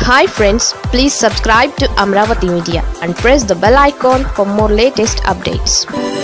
hi friends please subscribe to Amaravati media and press the bell icon for more latest updates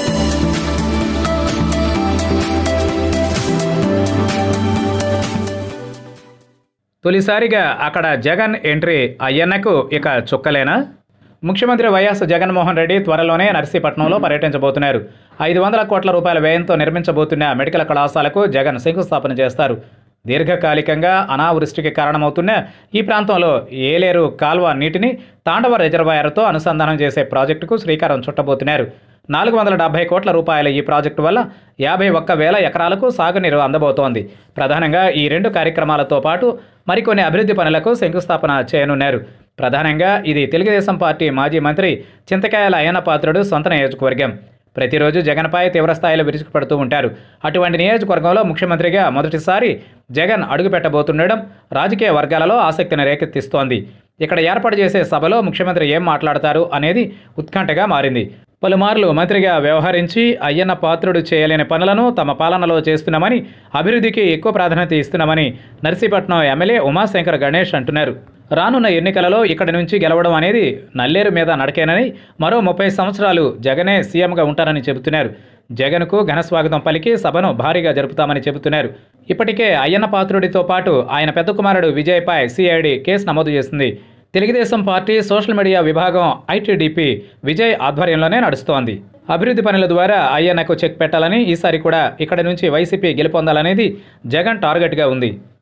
తొలిసారిగా అక్కడ Jagan entry అయ్యన్నకు ఇక చుక్కలేనా ముఖ్యమంత్రి YS Jaganmohan Reddy త్వరలోనే నర్సీపట్నంలో పర్యటించబోతున్నారు ఐదు వందల కోట్ల రూపాయల వ్యయంతో నిర్మించబోతున్న మెడికల్ కళాశాలకు జగన్ శంకుస్థాపన చేస్తారు దీర్ఘకాలికంగా అనావృష్టికి కారణమవుతున్న ఈ ప్రాంతంలో ఏలేరు కాల్వ నీటిని తాండవ రిజర్వాయర్తో అనుసంధానం చేసే ప్రాజెక్టుకు శ్రీకారం చుట్టబోతున్నారు నాలుగు వందల డెబ్బై కోట్ల రూపాయల ఈ ప్రాజెక్టు వల్ల యాభై ఒక్క వేల ఎకరాలకు సాగునీరు అందబోతోంది ప్రధానంగా ఈ రెండు కార్యక్రమాలతో పాటు మరికొన్ని అభివృద్ధి పనులకు శంకుస్థాపన చేయనున్నారు ప్రధానంగా ఇది తెలుగుదేశం పార్టీ మాజీ మంత్రి చింతకాయల అయ్యన్న పాత్రుడు సొంత నియోజకవర్గం ప్రతిరోజు జగన్పై తీవ్రస్థాయిలో విరుచుకుపడుతూ ఉంటారు అటువంటి నియోజకవర్గంలో ముఖ్యమంత్రిగా మొదటిసారి జగన్ అడుగుపెట్టబోతుండడం రాజకీయ వర్గాలలో ఆసక్తిని రేకెత్తిస్తోంది ఇక్కడ ఏర్పాటు చేసే సభలో ముఖ్యమంత్రి ఏం మాట్లాడతారు అనేది ఉత్కంఠగా మారింది పలుమార్లు మంత్రిగా వ్యవహరించి అయ్యన్న పాత్రుడు చేయలేని పనులను తమ పాలనలో చేస్తున్నామని అభివృద్ధికి ఎక్కువ ప్రాధాన్యత ఇస్తున్నామని నర్సీపట్నం ఎమ్మెల్యే ఉమాశంకర్ గణేష్ అంటున్నారు రానున్న ఎన్నికలలో ఇక్కడి నుంచి గెలవడం అనేది నల్లేరు మీద నడకేనని మరో ముప్పై సంవత్సరాలు జగనే సీఎంగా ఉంటారని చెబుతున్నారు జగన్కు ఘనస్వాగతం పలికి సభను భారీగా జరుపుతామని చెబుతున్నారు ఇప్పటికే అయ్యన్న పాత్రుడితో పాటు ఆయన పెద్ద కుమారుడు విజయ్పై సిఐడి కేసు నమోదు చేసింది తెలుగుదేశం పార్టీ సోషల్ మీడియా విభాగం ఐటీడీపీ విజయ్ ఆధ్వర్యంలోనే నడుస్తోంది అభివృద్ధి పనుల ద్వారా అయ్యన్నకు చెక్ పెట్టాలని ఈసారి కూడా ఇక్కడి నుంచి వైసీపీ గెలుపొందాలనేది జగన్ టార్గెట్గా ఉంది